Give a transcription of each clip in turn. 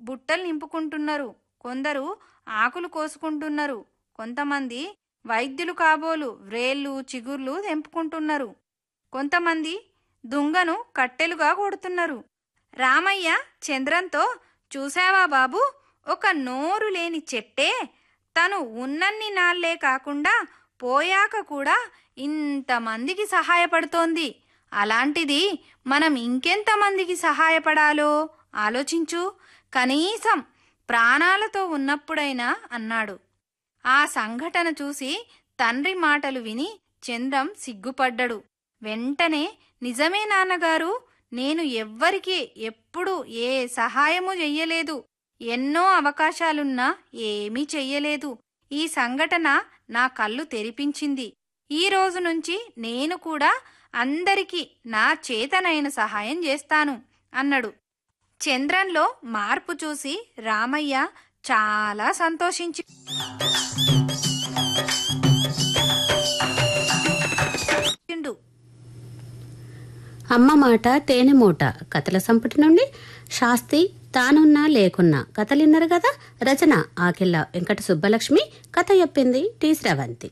బుట్టలు నింపుకుంటున్నారు కొందరు ఆకులు కోసుకుంటున్నారు కొంతమంది వైద్యులు కాబోలు వ్రేళ్ళు చిగుర్లు తెంపుకుంటున్నారు కొంతమంది దుంగను కట్టెలుగా కొడుతున్నారు రామయ్య చంద్రంతో చూసావా బాబు ఒక నోరు లేని చెట్టే తను ఉన్నన్ని నాళ్లే కాకుండా పోయాక కూడా ఇంతమందికి సహాయపడుతోంది అలాంటిది మనం ఇంకెంతమందికి సహాయపడాలో ఆలోచించు కనీసం ప్రాణాలతో ఉన్నప్పుడైనా అన్నాడు ఆ సంఘటన చూసి తండ్రి మాటలు విని చంద్రం సిగ్గుపడ్డడు వెంటనే నిజమే నాన్నగారు నేను ఎవ్వరికి ఎప్పుడు ఏ సహాయము చెయ్యలేదు ఎన్నో అవకాశాలున్నా ఏమీ చెయ్యలేదు ఈ సంఘటన నా కళ్ళు తెరిపించింది ఈ రోజు నుంచి నేను కూడా అందరికీ నా చేతనైన సహాయం చేస్తాను అన్నాడు చంద్రంలో మార్పు చూసి రామయ్య చాలా సంతోషించి చిండు. అమ్మ మాట తేనె మూట కథల సంపుటి నుండి శాస్తి తానున్నా లేకున్నా కథలిన్నారు కదా రచన ఆకిళ్ళ వెంకట సుబ్బలక్ష్మి కథ చెప్పింది టి శ్రవంతి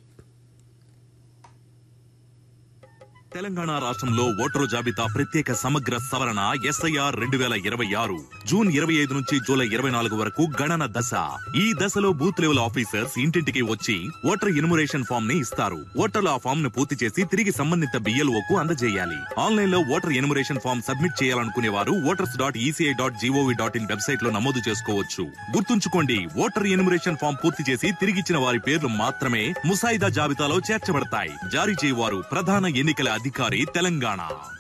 తెలంగాణ రాష్ట్రంలో ఓటరు జాబితా ప్రత్యేక సమగ్ర సవరణ ఎస్ఐఆర్ రెండు వేల ఇరవై ఆరు జూన్ ఇరవై ఐదు నుంచి జూలై ఇరవై నాలుగు వరకు గణన దశ ఈ దశలో బూత్ లెవెల్ ఆఫీసర్స్ ఇంటింటికి వచ్చి ఓటర్ ఇనుమరేషన్ ఫామ్ ని ఇస్తారు ఓటర్లు ఆ ఫామ్ ను పూర్తి చేసి తిరిగి సంబంధిత బిఎల్ఓ కు అందజేయాలి ఆన్లైన్ లో ఓటర్ ఎనుమరేషన్ ఫామ్ సబ్మిట్ చేయాలనుకునే వారు voters dot ECI dot GOV dot in website లో నమోదు చేసుకోవచ్చు గుర్తుంచుకోండి ఓటర్ ఎనుమరేషన్ ఫామ్ పూర్తి చేసి తిరిగిచ్చిన వారి పేర్లు మాత్రమే ముసాయిదా జాబితాలో చేర్చబడతాయి జారీ చేయవారు ప్రధాన ఎన్నికల అధికారి తెలంగాణ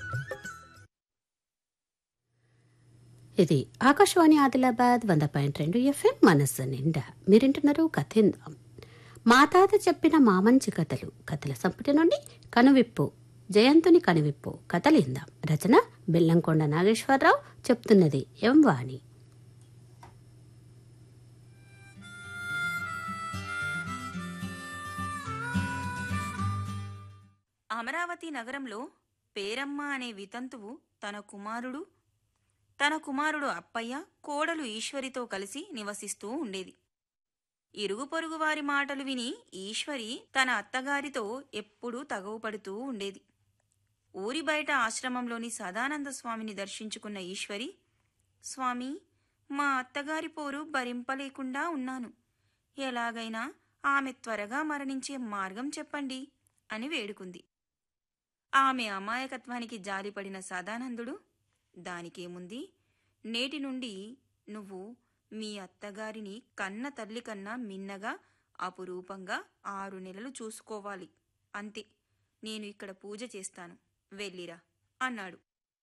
ఇది ఆకాశవాణి ఆదిలాబాద్ వంద పాయింట్ రెండు ఎఫ్ఎం మనస్సు నిండా మీరింటున్నారు కథిందాం మా తాత చెప్పిన మామంచి కథలు కథల సంపుటి నుండి కనువిప్పు జయంతుని కనువిప్పు కథలిందాం రచన బెల్లంకొండ నాగేశ్వరరావు చెప్తున్నది ఎం వాణి అమరావతి నగరంలో పేరమ్మ అనే వితంతువు తన కుమారుడు తన కుమారుడు అప్పయ్య కోడలు ఈశ్వరితో కలిసి నివసిస్తూ ఉండేది ఇరుగు పొరుగు వారి మాటలు విని ఈశ్వరి తన అత్తగారితో ఎప్పుడూ తగవుపడుతూ ఉండేది ఊరి బయట ఆశ్రమంలోని సదానంద స్వామిని దర్శించుకున్న ఈశ్వరి స్వామి మా అత్తగారి పోరు భరింపలేకుండా ఉన్నాను ఎలాగైనా ఆమె త్వరగా మరణించే మార్గం చెప్పండి అని వేడుకుంది ఆమె అమాయకత్వానికి జాలిపడిన సదానందుడు దానికేముంది నేటి నుండి నువ్వు మీ అత్తగారిని కన్న తల్లి కన్నా మిన్నగా అపురూపంగా ఆరు నెలలు చూసుకోవాలి అంతే నేను ఇక్కడ పూజ చేస్తాను వెళ్ళిరా అన్నాడు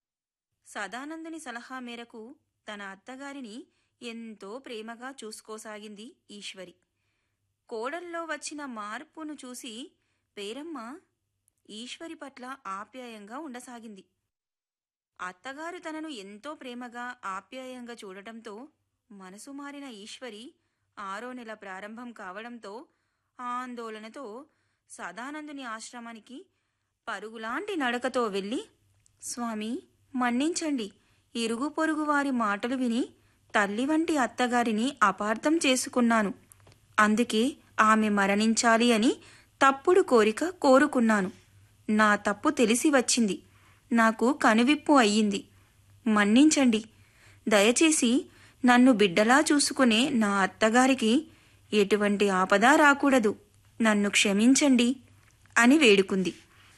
సదానందుని సలహా మేరకు తన అత్తగారిని ఎంతో ప్రేమగా చూసుకోసాగింది ఈశ్వరి కోడల్లో వచ్చిన మార్పును చూసి పేరమ్మ ఈశ్వరి పట్ల ఆప్యాయంగా ఉండసాగింది అత్తగారు తనను ఎంతో ప్రేమగా ఆప్యాయంగా చూడటంతో మనసు మారిన ఈశ్వరి ఆరో నెల ప్రారంభం కావడంతో ఆందోళనతో సదానందుని ఆశ్రమానికి పరుగులాంటి నడకతో వెళ్ళి స్వామి మన్నించండి ఇరుగు పొరుగు వారి మాటలు విని తల్లి వంటి అత్తగారిని అపార్థం చేసుకున్నాను అందుకే ఆమె మరణించాలి అని తప్పుడు కోరిక కోరుకున్నాను నా తప్పు తెలిసి వచ్చింది నాకు కనువిప్పు అయ్యింది మన్నించండి దయచేసి నన్ను బిడ్డలా చూసుకునే నా అత్తగారికి ఎటువంటి ఆపద రాకూడదు నన్ను క్షమించండి అని వేడుకుంది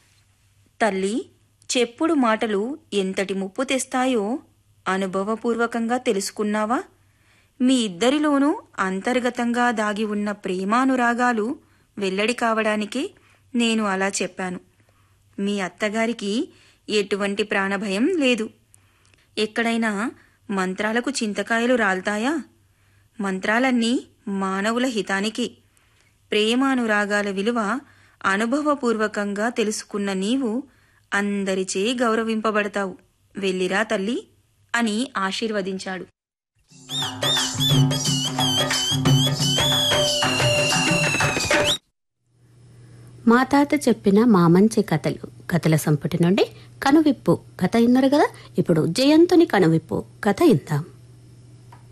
తల్లి చెప్పుడు మాటలు ఎంతటి ముప్పు తెస్తాయో అనుభవపూర్వకంగా తెలుసుకున్నావా మీ ఇద్దరిలోనూ అంతర్గతంగా దాగి ఉన్న ప్రేమానురాగాలు వెల్లడి కావడానికే నేను అలా చెప్పాను మీ అత్తగారికి ఎటువంటి ప్రాణభయం లేదు ఎక్కడైనా మంత్రాలకు చింతకాయలు రాల్తాయా మంత్రాలన్నీ మానవుల హితానికి ప్రేమానురాగాల విలువ అనుభవపూర్వకంగా తెలుసుకున్న నీవు అందరిచే గౌరవింపబడతావు వెళ్ళిరా తల్లి అని ఆశీర్వదించాడు మా తాత చెప్పిన మా మంచి కథలు కథల సంపుటి నుండి కనువిప్పు కథ ఇన్నారు కదా ఇప్పుడు జయంతుని కనువిప్పు కథ ఇందాం